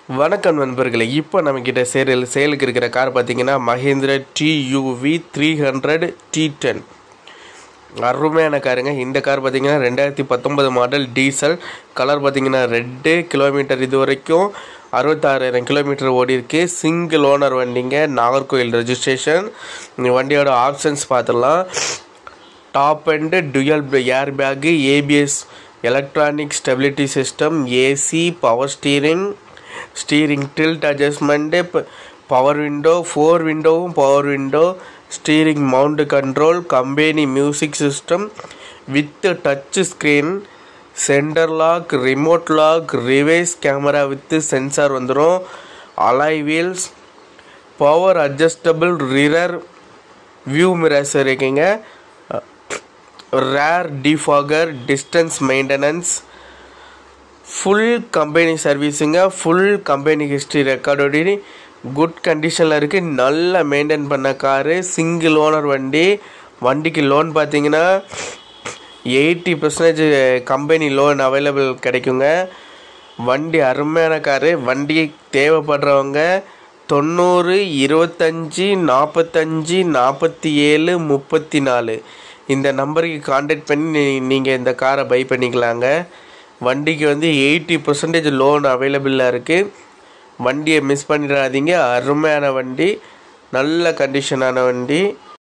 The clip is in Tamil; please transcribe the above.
வணக்கம் நண்பர்களே இப்போ நம்மக்கிட்ட சேரில் சேலுக்கு இருக்கிற கார் பார்த்தீங்கன்னா Mahindra TUV three hundred T ten அருமையான காருங்க இந்த கார் பார்த்தீங்கன்னா ரெண்டாயிரத்தி பத்தொன்பது மாடல் டீசல் கலர் பார்த்தீங்கன்னா ரெட்டு கிலோமீட்டர் இது வரைக்கும் அறுபத்தாறாயிரம் கிலோமீட்டர் ஓடி இருக்கு சிங்கிள் ஓனர் வண்டிங்க நாகர்கோயில் ரெஜிஸ்ட்ரேஷன் இந்த வண்டியோட ஆப்ஷன்ஸ் பார்த்துடலாம் top and dual air bag ABS electronic stability system AC power steering steering tilt adjustment power window four விண்டோவும் power window steering mount control company music system with touch screen centre lock remote lock reverse camera with sensor வந்துடும் alloy wheels power adjustable rear view mirrors இருக்குங்க rear defogger distance maintenance full company சர்வீஸுங்க ஃபுல் கம்பெனி ஹிஸ்ட்ரி ரெக்கார்டோட குட் கண்டிஷனில் இருக்குது நல்லா மெயின்டைன் பண்ண காரு சிங்கிள் ஓனர் வண்டி வண்டிக்கு லோன் பார்த்தீங்கன்னா eighty percentage company loan available கிடைக்குங்க வண்டி அருமையான காரு வண்டி தேவைப்படுறவங்க தொண்ணூறு இருபத்தஞ்சி நாற்பத்தஞ்சி நாற்பத்தி ஏழு முப்பத்தி நாலு இந்த நம்பருக்கு காண்டாக்ட் பண்ணி நீங்கள் இந்த காரை பை பண்ணிக்கலாங்க வண்டிக்கு வந்து எயிட்டி பர்சன்டேஜ் லோன் அவைலபிளாக இருக்குது வண்டியை மிஸ் பண்ணிடாதீங்க அருமையான வண்டி நல்ல கண்டிஷனான வண்டி